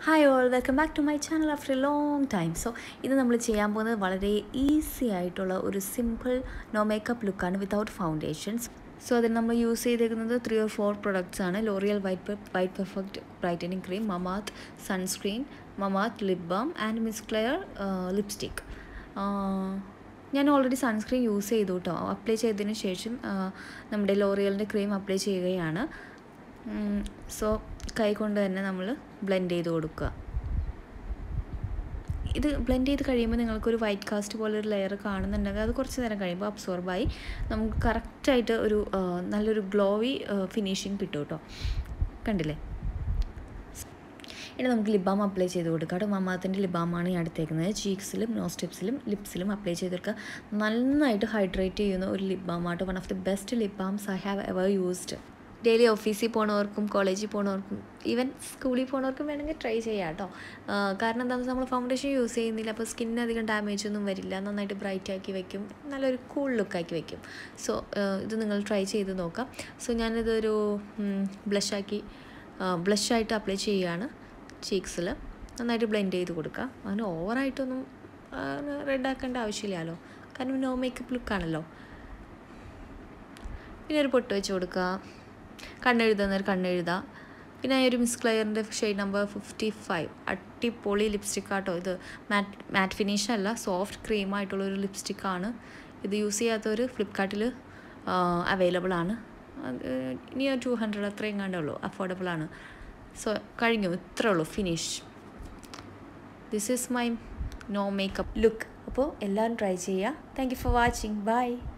hi all welcome back to my channel after a long time so ഇത് നമ്മൾ ചെയ്യാൻ പോകുന്നത് വളരെ ഈസി ആയിട്ടുള്ള ഒരു സിമ്പിൾ നോ മേക്കപ്പ് ലുക്കാണ് വിത്തൗട്ട് ഫൗണ്ടേഷൻസ് സോ അതിന് നമ്മൾ യൂസ് ചെയ്തേക്കുന്നത് ത്രീ ഓർ ഫോർ പ്രൊഡക്ട്സ് ആണ് L'Oreal white white perfect brightening cream Mamaearth sunscreen Mamaearth lip balm and Miss Claire lipstick ഞാൻ ഓൾറെഡി സൺസ്ക്രീൻ യൂസ് ചെയ്തു കേട്ടോ അപ്ലൈ ചെയ്തതിന് ശേഷം ആ, നമ്മുടെ ലോറിയലിൻ്റെ ക്രീം അപ്ലൈ ചെയ്യുകയാണ് സോ കൈ കൊണ്ട് തന്നെ നമ്മൾ ബ്ലെൻഡ് ചെയ്ത് കൊടുക്കുക ഇത് ബ്ലെൻഡ് ചെയ്ത് കഴിയുമ്പോൾ നിങ്ങൾക്കൊരു വൈറ്റ് കാസ്റ്റ് പോലെ ഒരു ലെയർ കാണുന്നുണ്ടെങ്കിൽ അത് കുറച്ച് നേരം കഴിയുമ്പോൾ അബ്സോർബായി നമുക്ക് കറക്റ്റായിട്ട് ഒരു ആ, നല്ലൊരു ഗ്ലോവി ഫിനിഷിങ് കിട്ടും കേട്ടോ കണ്ടില്ലേ ഇനി നമുക്ക് ലിബാം അപ്ലൈ ചെയ്ത് കൊടുക്കാം കേട്ടോ മമാത്തിൻ്റെ ലിബാമാണ് ഞാൻ എടുത്തേക്കുന്നത് ചീക്സിലും നോസ്റ്റിപ്സിലും ലിപ്സിലും അപ്ലൈ ചെയ്ത് കൊടുക്കുക നന്നായിട്ട് ഹൈഡ്രേറ്റ് ചെയ്യുന്ന ഒരു ലിബാമാട്ടോ one of the best lip balms I have ever used daily ഓഫീസിൽ പോണവർക്കും കോളേജിൽ പോണവർക്കും ഈവൻ സ്കൂളിൽ പോണവർക്കും വേണമെങ്കിൽ ട്രൈ ചെയ്യാം കേട്ടോ ആ, കാരണം എന്താണെന്ന് വെച്ചാൽ നമ്മൾ ഫൗണ്ടേഷൻ യൂസ് ചെയ്യുന്നില്ല അപ്പോൾ സ്കിന്നിന് അധികം ഡാമേജ് ഒന്നും വരില്ല നന്നായിട്ട് ബ്രൈറ്റ് ആക്കി വെക്കും നല്ലൊരു കൂൾ ലുക്കാക്കി വെക്കും സോ ഇത് നിങ്ങൾ ട്രൈ ചെയ്ത് നോക്കാം സോ ഞാനിതൊരു ബ്ലഷാക്കി ബ്ലഷായിട്ട് അപ്ലൈ ചെയ്യുകയാണ് ചീക്സിൽ നന്നായിട്ട് ബ്ലെൻഡ് ചെയ്ത് കൊടുക്കുക അതിന് ഓവറായിട്ടൊന്നും റെഡ് ആക്കേണ്ട ആവശ്യമില്ലല്ലോ കാരണം നോ മേക്കപ്പ് ലുക്കാണല്ലോ പിന്നെ ഒരു പൊട്ട് വെച്ച് കൊടുക്കുക കണ്ണെഴുതുന്നൊരു കണ്ണെഴുതുക പിന്നെ ഈ ഒരു മിസ് ക്ലെയറിൻ്റെ ഷെയ്ഡ് നമ്പർ ഫിഫ്റ്റി ഫൈവ് അടിപൊളി ലിപ്സ്റ്റിക് ആട്ടോ ഇത് മാറ്റ് മാറ്റ് ഫിനിഷ് അല്ല സോഫ്റ്റ് ക്രീം ആയിട്ടുള്ളൊരു ലിപ്സ്റ്റിക്കാണ് ഇത് യൂസ് ചെയ്യാത്തവർ ഫ്ലിപ്കാർട്ടിൽ അവൈലബിൾ ആണ് അത് ഇനി ഒരു ടു ഹൺഡ്രഡ് അത്രയും കണ്ടേ ഉള്ളൂ അഫോർഡബിൾ ആണ് സോ കഴിഞ്ഞു ഇത്രേ ഉള്ളൂ finish this is my no makeup look അപ്പോൾ എല്ലാവരും ട്രൈ ചെയ്യുക thank you for watching by